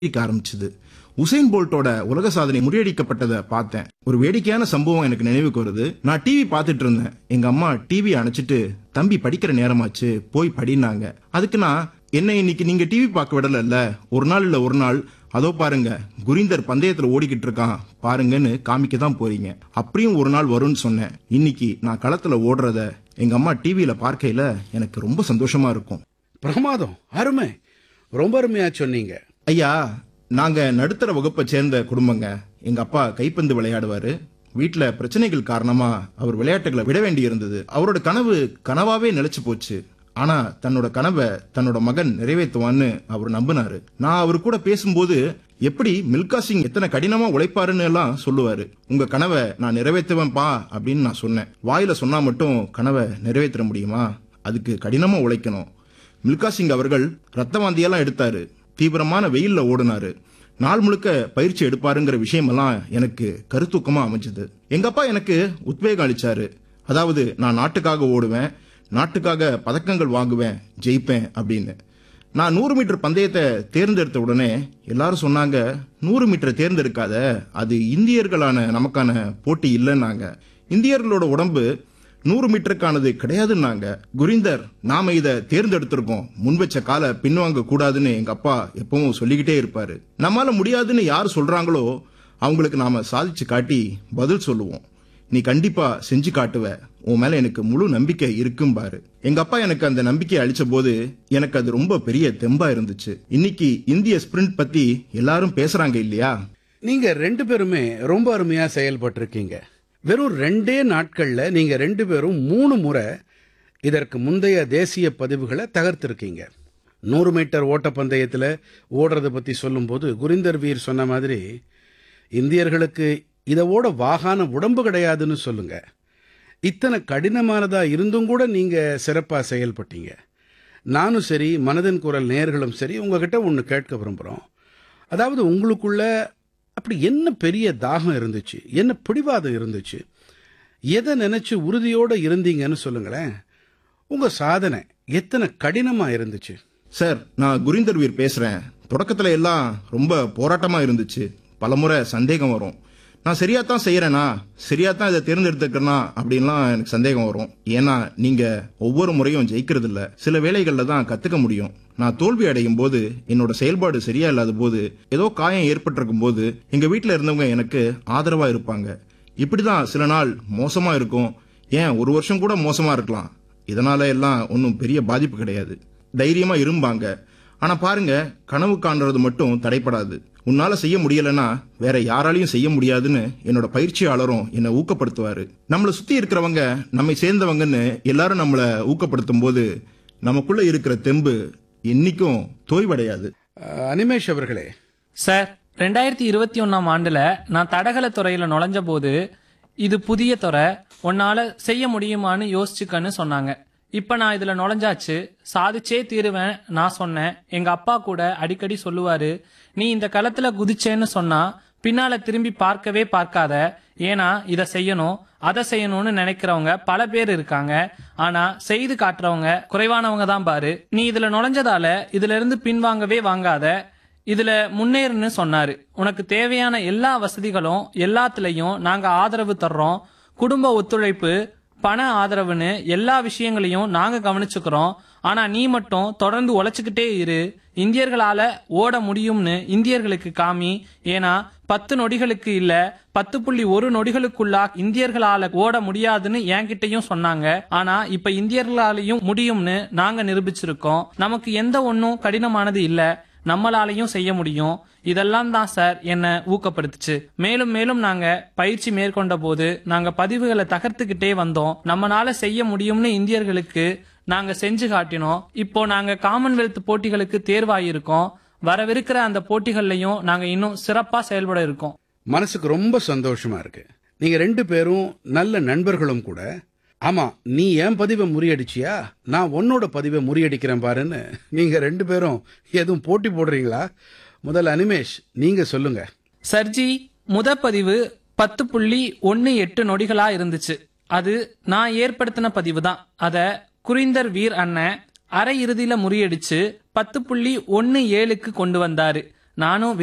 அதிகரிக்க ஆரம்பிச்சது உசைன் போல்ட்டோட உலக சாதனை முறியடிக்கப்பட்டதை பார்த்தேன் ஒரு வேடிக்கையான சம்பவம் எனக்கு நினைவுக்கு வருது நான் டிவி பார்த்துட்டு இருந்தேன் எங்க அம்மா டிவி அணைச்சிட்டு தம்பி படிக்கிற நேரமாச்சு போய் படினாங்க அதுக்கு நான் என்ன இன்னைக்கு நீங்க டிவி பார்க்க விடல ஒரு நாள் இல்ல ஒரு நாள் அதோ பாருங்க குரிந்தர் பந்தயத்துல ஓடிக்கிட்டு இருக்கான் பாருங்கன்னு காமிக்க தான் போறீங்க அப்படியும் ஒரு நாள் வரும்னு சொன்னேன் இன்னைக்கு நான் களத்துல ஓடுறத எங்க அம்மா டிவியில பார்க்கையில எனக்கு ரொம்ப சந்தோஷமா இருக்கும் பிரமாதம் அருமை ரொம்ப அருமையா சொன்னீங்க ஐயா நாங்க நடுத்தர வகுப்பை சேர்ந்த குடும்பங்க எங்க அப்பா கைப்பந்து விளையாடுவாரு வீட்ல பிரச்சனைகள் காரணமா அவர் விளையாட்டுகளை விட வேண்டி இருந்தது அவரோட கனவு கனவாவே நிலைச்சு போச்சு ஆனா தன்னோட கனவை தன்னோட மகன் நிறைவேற்றுவான்னு அவர் நம்பினாரு நான் அவர் கூட பேசும்போது எப்படி மில்கா சிங் எத்தனை கடினமா உழைப்பாருன்னு எல்லாம் சொல்லுவாரு உங்க கனவை நான் நிறைவேற்றுவேன்பா அப்படின்னு நான் சொன்னேன் வாயில சொன்னா மட்டும் கனவை நிறைவேற்ற முடியுமா அதுக்கு கடினமா உழைக்கணும் மில்கா சிங் அவர்கள் ரத்த வாந்தியெல்லாம் எடுத்தாரு தீவிரமான வெயில்ல ஓடினாரு நாள் முழுக்க பயிற்சி எடுப்பாருங்கிற விஷயமெல்லாம் எனக்கு கருத்தூக்கமா அமைஞ்சது எங்க அப்பா எனக்கு உத்வேகம் அளிச்சாரு அதாவது நான் நாட்டுக்காக ஓடுவேன் நாட்டுக்காக பதக்கங்கள் வாங்குவேன் ஜெயிப்பேன் அப்படின்னு நான் நூறு மீட்டர் பந்தயத்தை தேர்ந்தெடுத்த உடனே எல்லாரும் சொன்னாங்க நூறு மீட்டர் தேர்ந்தெடுக்காத அது இந்தியர்களான நமக்கான போட்டி இல்லைன்னாங்க இந்தியர்களோட உடம்பு நூறு மீட்டருக்கானது கிடையாதுன்னாங்க குரிந்தர் நாம இத தேர்ந்தெடுத்திருக்கோம் முன் வச்ச காலை பின்வாங்க கூடாதுன்னு எங்க அப்பா எப்பவும் சொல்லிக்கிட்டே இருப்பாரு நம்மால முடியாதுன்னு யார் சொல்றாங்களோ அவங்களுக்கு நாம சாதிச்சு காட்டி பதில் சொல்லுவோம் நீ கண்டிப்பா செஞ்சு காட்டுவ உன் மேல எனக்கு முழு நம்பிக்கை இருக்கும்பாரு எங்க அப்பா எனக்கு அந்த நம்பிக்கை அளிச்ச போது எனக்கு அது ரொம்ப பெரிய தெம்பா இருந்துச்சு இன்னைக்கு இந்திய ஸ்பிரிண்ட் பத்தி எல்லாரும் பேசுறாங்க இல்லையா நீங்க ரெண்டு பேருமே ரொம்ப அருமையா செயல்பட்டிருக்கீங்க வெறும் ரெண்டே நாட்கள்ல நீங்க ரெண்டு பேரும் மூணு முறை இதற்கு முந்தைய தேசிய பதிவுகளை தகர்த்திருக்கீங்க நூறு மீட்டர் ஓட்டப்பந்தயத்துல ஓடுறத பத்தி சொல்லும்போது குரிந்தர் வீர் சொன்ன மாதிரி இந்தியர்களுக்கு இதை ஓட வாகான உடம்பு கிடையாதுன்னு சொல்லுங்க இத்தனை கடினமானதா இருந்தும் கூட நீங்க சிறப்பா செயல்பட்டீங்க நானும் சரி மனதின் குரல் நேயர்களும் சரி உங்ககிட்ட ஒன்று கேட்க விரும்புகிறோம் அதாவது உங்களுக்குள்ள அப்படி என்ன பெரிய தாகம் இருந்துச்சு என்ன பிடிவாதம் இருந்துச்சு எதை நினைச்சு உறுதியோட இருந்தீங்கன்னு சொல்லுங்களேன் உங்க சாதனை எத்தனை கடினமா இருந்துச்சு சார் நான் குரிந்தர் வீர் பேசுறேன் தொடக்கத்துல எல்லாம் ரொம்ப போராட்டமா இருந்துச்சு பலமுறை சந்தேகம் வரும் நான் சரியா தான் செய்யறேனா சரியா தான் இதை தேர்ந்தெடுத்துக்கிறேனா அப்படின்லாம் எனக்கு சந்தேகம் வரும் ஏன்னா நீங்க ஒவ்வொரு முறையும் ஜெயிக்கிறது இல்ல சில வேலைகள்ல தான் கத்துக்க முடியும் நான் தோல்வி அடையும் போது என்னோட செயல்பாடு சரியா இல்லாத போது ஏதோ காயம் ஏற்பட்டிருக்கும் போது எங்க வீட்டுல இருந்தவங்க எனக்கு ஆதரவா இருப்பாங்க இப்படிதான் சில நாள் மோசமா இருக்கும் ஏன் ஒரு வருஷம் கூட மோசமா இருக்கலாம் இதனால எல்லாம் ஒன்றும் பெரிய பாதிப்பு கிடையாது தைரியமா இரும்பாங்க ஆனா பாருங்க கனவு காண்றது மட்டும் தடைப்படாது உன்னால செய்ய முடியலன்னா வேற யாராலையும் செய்ய முடியாதுன்னு என்னோட பயிற்சியாளரும் என்னை ஊக்கப்படுத்துவாரு நம்மளை சுத்தி இருக்கிறவங்க நம்மை சேர்ந்தவங்கன்னு எல்லாரும் நம்மளை ஊக்கப்படுத்தும் போது நமக்குள்ள இருக்கிற தெம்பு என்னைக்கும் தோய்வடையாது அஹ், அனிமேஷ் அவர்களே சார் ரெண்டாயிரத்தி இருபத்தி ஒன்னாம் ஆண்டுல நான் தடகள துறையில நுழைஞ்ச போது இது புதிய துறை உன்னால செய்ய முடியுமான்னு யோசிச்சுக்கன்னு சொன்னாங்க இப்ப நான் இதுல நுழைஞ்சாச்சு சாதிச்சே தீருவேன் நான் சொன்னேன் எங்க அப்பா கூட அடிக்கடி சொல்லுவாரு நீ இந்த களத்துல குதிச்சேன்னு சொன்னா பின்னால திரும்பி பார்க்கவே பார்க்காத ஏன்னா இத செய்யணும் அதை செய்யணும்னு நினைக்கிறவங்க பல பேர் இருக்காங்க ஆனா செய்து காட்டுறவங்க குறைவானவங்க தான் பாரு நீ இதுல நுழைஞ்சதால இதுல இருந்து பின்வாங்கவே வாங்காத இதுல முன்னேறுன்னு சொன்னாரு உனக்கு தேவையான எல்லா வசதிகளும் எல்லாத்துலயும் நாங்க ஆதரவு தர்றோம் குடும்ப ஒத்துழைப்பு பண ஆதரவுன்னு எல்லா விஷயங்களையும் நாங்க கவனிச்சுக்கிறோம் ஆனா நீ மட்டும் தொடர்ந்து உழைச்சுக்கிட்டே இரு இந்தியர்களால ஓட முடியும்னு இந்தியர்களுக்கு காமி ஏன்னா பத்து நொடிகளுக்கு இல்ல பத்து புள்ளி ஒரு நொடிகளுக்குள்ளா இந்தியர்களால ஓட முடியாதுன்னு என்கிட்டயும் சொன்னாங்க ஆனா இப்ப இந்தியர்களாலையும் முடியும்னு நாங்க நிரூபிச்சிருக்கோம் நமக்கு எந்த ஒன்னும் கடினமானது இல்ல நம்மளாலையும் செய்ய முடியும் இதெல்லாம் தான் சார் என்ன ஊக்கப்படுத்துச்சு மேலும் மேலும் நாங்க பயிற்சி மேற்கொண்ட போது நாங்க பதிவுகளை தகர்த்துக்கிட்டே வந்தோம் நம்மனால செய்ய முடியும்னு இந்தியர்களுக்கு நாங்க செஞ்சு காட்டினோம் இப்போ நாங்க காமன்வெல்த் போட்டிகளுக்கு தேர்வாயிருக்கோம் வரவிருக்கிற அந்த போட்டிகள்லயும் நாங்க இன்னும் சிறப்பா செயல்பட இருக்கோம் மனசுக்கு ரொம்ப சந்தோஷமா இருக்கு நீங்க ரெண்டு பேரும் நல்ல நண்பர்களும் கூட ஆமா நீ என் பதிவை முறியடிச்சியா நான் உன்னோட பதிவை முறியடிக்கிறேன் பாருன்னு நீங்க ரெண்டு பேரும் எதுவும் போட்டி போடுறீங்களா முதல்ல அனிமேஷ் நீங்க சொல்லுங்க சர்ஜி முத பதிவு பத்து புள்ளி ஒன்னு எட்டு நொடிகளா இருந்துச்சு அது நான் ஏற்படுத்தின பதிவு தான் அத குரிந்தர் வீர் அண்ணன் அரை இறுதியில முறியடிச்சு பத்து புள்ளி ஒன்னு ஏழுக்கு கொண்டு வந்தாரு நானும்